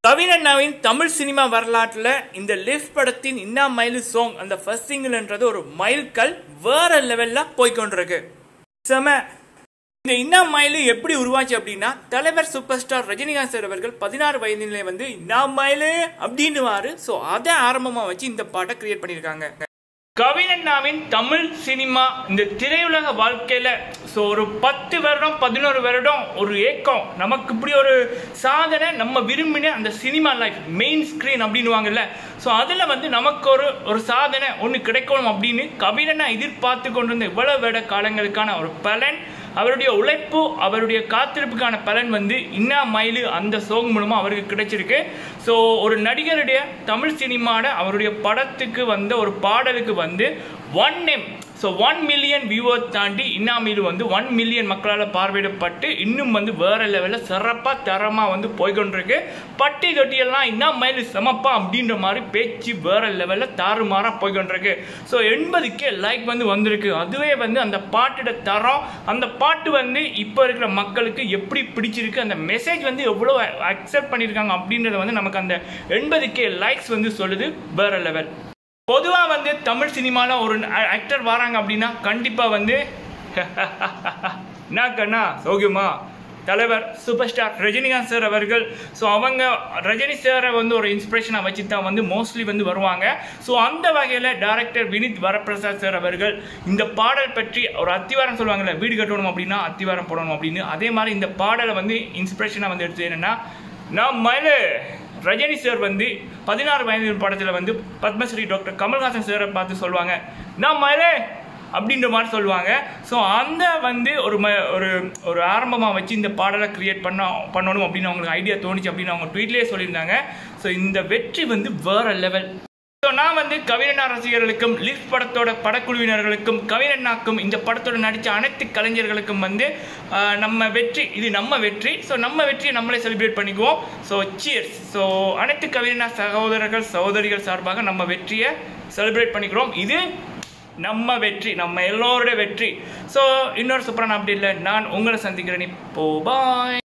கவினண்ணாவின் Tamil cinema வரலாற்றுல இந்த Lift படத்தின் இன்னா மைல் சாங் அந்த ஃபர்ஸ்ட் சிங்கிள்ன்றது ஒரு மைல்கல் வேற லெவல்ல போய்கொண்டிருக்கு செம இந்த இன்னா மயிலு எப்படி உருவாச்சு அப்படின்னா தலைவர் சூப்பர் ஸ்டார் ரஜினிகாந்த் சார் அவர்கள் பதினாறு வயதிலே வந்து இன்னா மயிலு அப்படின்னுவாரு ஸோ அதை ஆரம்பமா வச்சு இந்த பாட்டை கிரியேட் பண்ணியிருக்காங்க கவினண்ணாவின் தமிழ் சினிமா இந்த திரையுலக வாழ்க்கையில ஸோ ஒரு பத்து வருடம் பதினோரு வருடம் ஒரு ஏக்கம் நமக்கு இப்படி ஒரு சாதனை நம்ம விரும்பின அந்த சினிமா லைஃப் மெயின் ஸ்க்ரீன் அப்படின்னுவாங்கல்ல ஸோ அதில் வந்து நமக்கு ஒரு ஒரு சாதனை ஒன்று கிடைக்கணும் அப்படின்னு கவினண்ணா எதிர்பார்த்து கொண்டிருந்த இவ்வளவு வருட காலங்களுக்கான ஒரு பலன் அவருடைய உழைப்பு அவருடைய காத்திருப்புக்கான பலன் வந்து இன்னா மயிலு அந்த சோங் மூலமாக அவருக்கு கிடைச்சிருக்கு ஸோ ஒரு நடிகருடைய தமிழ் சினிமாட அவருடைய படத்துக்கு வந்த ஒரு பாடலுக்கு வந்து one name so one million viewer தாண்டி இன்னாமீது வந்து ஒன் மில்லியன் மக்களால் பார்வையிடப்பட்டு இன்னும் வந்து வேற லெவலில் சிறப்பாக தரமாக வந்து போய்கொண்டிருக்கு பட்டி தொட்டியெல்லாம் இன்னா மயில் செமப்பா அப்படின்ற மாதிரி பேச்சு வேற லெவலில் தாறுமாறாக போய்கொண்டிருக்கு ஸோ எண்பதுக்கே லைக் வந்து வந்திருக்கு அதுவே வந்து அந்த பாட்டோட தரம் அந்த பாட்டு வந்து இப்போ இருக்கிற மக்களுக்கு எப்படி பிடிச்சிருக்கு அந்த மெசேஜ் வந்து எவ்வளோ அக்செப்ட் பண்ணியிருக்காங்க அப்படின்றத வந்து நமக்கு அந்த எண்பதுக்கே லைக்ஸ் வந்து சொல்லுது வேற லெவல் பொதுவாக வந்து தமிழ் சினிமாவில் ஒரு ஆக்டர் வராங்க அப்படின்னா கண்டிப்பாக வந்து என்ன கண்ணா சௌக்கியமா தலைவர் சூப்பர் ஸ்டார் ரஜினிகாந்த் சார் அவர்கள் ஸோ அவங்க ரஜினி சாரை வந்து ஒரு இன்ஸ்பிரேஷனாக வச்சு தான் வந்து மோஸ்ட்லி வந்து வருவாங்க ஸோ அந்த வகையில் டைரக்டர் வினித் வரப்பிரசாத் சார் அவர்கள் இந்த பாடல் பற்றி ஒரு அத்திவாரம் சொல்லுவாங்கல்ல வீடு கட்டணும் அப்படின்னா அத்திவாரம் போடணும் அப்படின்னு அதே மாதிரி இந்த பாடலை வந்து இன்ஸ்பிரேஷனாக வந்து எடுத்து என்னென்னா நான் மயிலு ரஜினி சார் வந்து பதினாறு வயது படத்தில் வந்து பத்மஸ்ரீ டாக்டர் கமல்ஹாசன் சாரை பார்த்து சொல்லுவாங்க நான் மயிலே அப்படின்ற மாதிரி சொல்லுவாங்க ஸோ அந்த வந்து ஒரு ம ஒரு ஒரு ஆரம்பமாக வச்சு இந்த பாடலை க்ரியேட் பண்ண பண்ணணும் அப்படின்னு அவங்களுக்கு ஐடியா தோணுச்சு அப்படின்னு அவங்க ட்வீட்லேயே சொல்லியிருந்தாங்க ஸோ இந்த வெற்றி வந்து வேற லெவல் ஸோ நான் வந்து கவினண்ணா ரசிகர்களுக்கும் லிஃப்ட் படத்தோட படக்குழுவினர்களுக்கும் கவினண்ணாக்கும் இந்த படத்தோட நடித்த அனைத்து கலைஞர்களுக்கும் வந்து ஆஹ், நம்ம வெற்றி இது நம்ம வெற்றி ஸோ நம்ம வெற்றியை நம்மளே செலிப்ரேட் பண்ணிக்குவோம் ஸோ சியர்ஸ் ஸோ அனைத்து கவினண்ணா சகோதரர்கள் சகோதரிகள் சார்பாக நம்ம வெற்றியை செலிப்ரேட் பண்ணிக்கிறோம் இது நம்ம வெற்றி நம்ம எல்லோருடைய வெற்றி ஸோ இன்னொரு சூப்பரான அப்படி இல்லை நான் உங்களை சந்திக்கிறேன் இப்போ பாய்